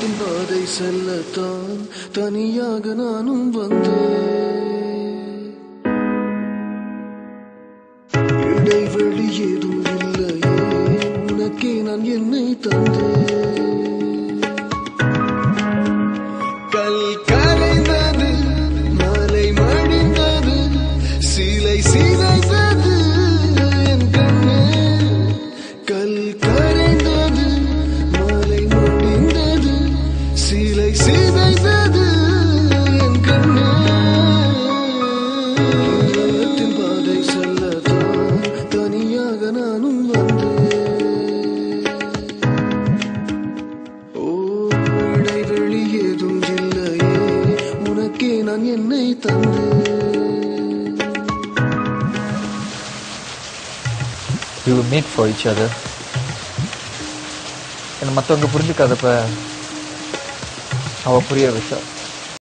உள்ளத்தின் பாதை செல்லத்தான் தனியாக நானும் வந்தேன் இடைவெளி ஏதும் இல்லையே உனக்கே நான் என்னை தந்தேன் கல் கரைந்தது மலை மடிந்தது சிலை சிதைந்தது என் கண்ணே கல் கரைந்தது மலை மடிந்தது சிலை சிதைந்தது என் கண்ணே உள்ளத்தின் பாதை செல்லத்தான் தனியாக நானும் வந்தேன் ஓ இடைவெளி ஏதும் இல்லையே உனக்கே நான் என்னை தந்தேன் we were made for each other என்னை மற்றவங்க புரிஞ்சுக்காதப்ப அவ புரிய வச்சா